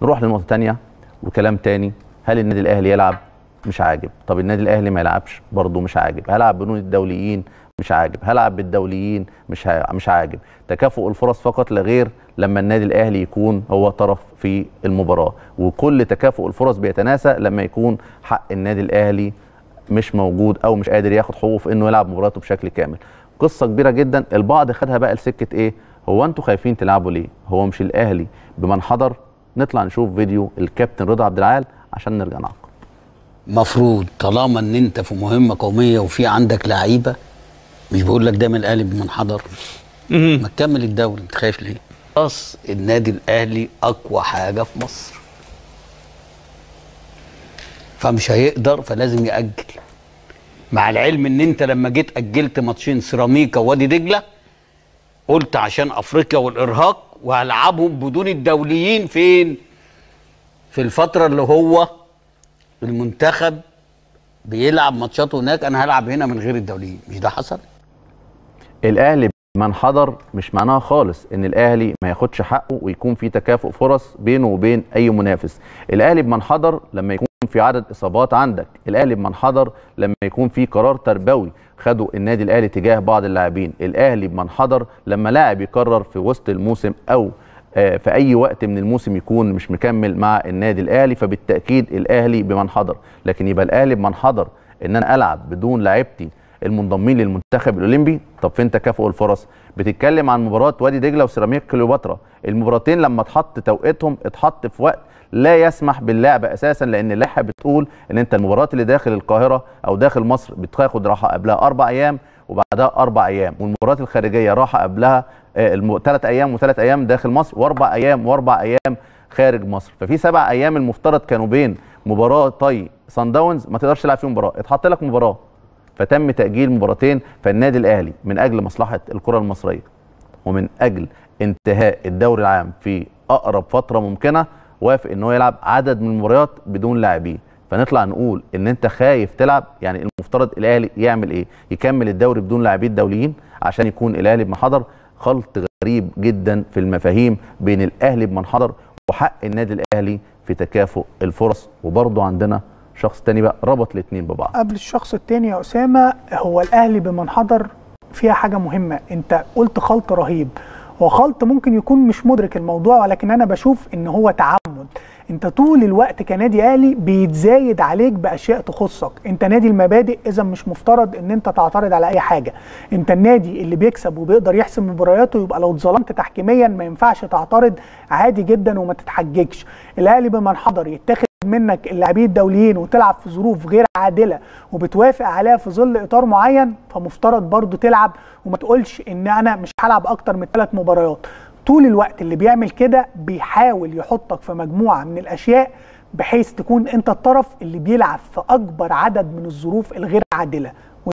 نروح لنقطه ثانيه وكلام تاني هل النادي الاهلي يلعب مش عاجب طب النادي الاهلي ما يلعبش برضه مش عاجب هلعب بدون الدوليين مش عاجب هلعب بالدوليين مش ها... مش عاجب تكافؤ الفرص فقط لا غير لما النادي الاهلي يكون هو طرف في المباراه وكل تكافؤ الفرص بيتناسى لما يكون حق النادي الاهلي مش موجود او مش قادر ياخد حقوقه في انه يلعب مباراته بشكل كامل قصه كبيره جدا البعض خدها بقى لسكه ايه هو انتوا خايفين تلعبوا ليه هو مش الاهلي بمن حضر نطلع نشوف فيديو الكابتن رضا عبد العال عشان نرجع نعقب مفروض طالما ان انت في مهمه قوميه وفي عندك لعيبه مش بقول لك دايما الاهلي بمن حضر ما تكمل الدوري انت خايف ليه؟ خلاص النادي الاهلي اقوى حاجه في مصر فمش هيقدر فلازم يأجل مع العلم ان انت لما جيت اجلت ماتشين سيراميكا ووادي دجله قلت عشان افريقيا والارهاق وهلعبهم بدون الدوليين فين؟ في الفتره اللي هو المنتخب بيلعب ماتشاته هناك انا هلعب هنا من غير الدوليين مش ده حصل؟ الاهلي من حضر مش معناها خالص ان الاهلي ما ياخدش حقه ويكون في تكافؤ فرص بينه وبين اي منافس الاهلي بمن حضر لما يكون في عدد اصابات عندك الاهلي بمن حضر لما يكون في قرار تربوي خده النادي الاهلي تجاه بعض اللاعبين الاهلي بمن حضر لما لاعب يقرر في وسط الموسم او آه، في اي وقت من الموسم يكون مش مكمل مع النادي الاهلي فبالتاكيد الاهلي بمن حضر لكن يبقى الاهلي بمن حضر ان انا العب بدون لاعيبتي المنضمين للمنتخب الاولمبي طب فين تكافؤ الفرص بتتكلم عن مباراه وادي دجله وسيراميكا كليوباترا المباراتين لما اتحط توقيتهم اتحط في وقت لا يسمح باللعب اساسا لان اللائحه بتقول ان انت المباريات اللي داخل القاهره او داخل مصر بتاخد راحه قبلها اربع ايام وبعدها اربع ايام والمباريات الخارجيه راحه قبلها ثلاث ايام وثلاث ايام داخل مصر واربع ايام واربع ايام خارج مصر ففي سبع ايام المفترض كانوا بين مباراه طي سان داونز ما تقدرش تلعب فيهم مباراه اتحط لك مباراه فتم تاجيل مباراتين فالنادي الاهلي من اجل مصلحه الكره المصريه ومن اجل انتهاء الدوري العام في اقرب فتره ممكنه وافق ان هو يلعب عدد من المباريات بدون لاعبين فنطلع نقول ان انت خايف تلعب يعني المفترض الاهلي يعمل ايه يكمل الدوري بدون لاعبين دوليين عشان يكون الاهلي بمنحدر خلط غريب جدا في المفاهيم بين الاهلي بمنحدر وحق النادي الاهلي في تكافؤ الفرص وبرضه عندنا شخص تاني بقى ربط الاثنين ببعض قبل الشخص التاني يا اسامه هو الاهلي بمنحدر فيها حاجه مهمه انت قلت خلط رهيب هو خلط ممكن يكون مش مدرك الموضوع ولكن انا بشوف ان هو تعمد انت طول الوقت كنادي اهلي بيتزايد عليك باشياء تخصك انت نادي المبادئ اذا مش مفترض ان انت تعترض على اي حاجه انت النادي اللي بيكسب وبيقدر يحسم مبارياته يبقى لو اتظلمت تحكيميا ما ينفعش تعترض عادي جدا وما تتحججش الاهلي بمنحدر يتاخد منك اللاعبين الدوليين وتلعب في ظروف غير عادله وبتوافق عليها في ظل اطار معين فمفترض برضو تلعب وما تقولش ان انا مش هلعب اكتر من ثلاث مباريات طول الوقت اللي بيعمل كده بيحاول يحطك في مجموعه من الاشياء بحيث تكون انت الطرف اللي بيلعب في اكبر عدد من الظروف الغير عادله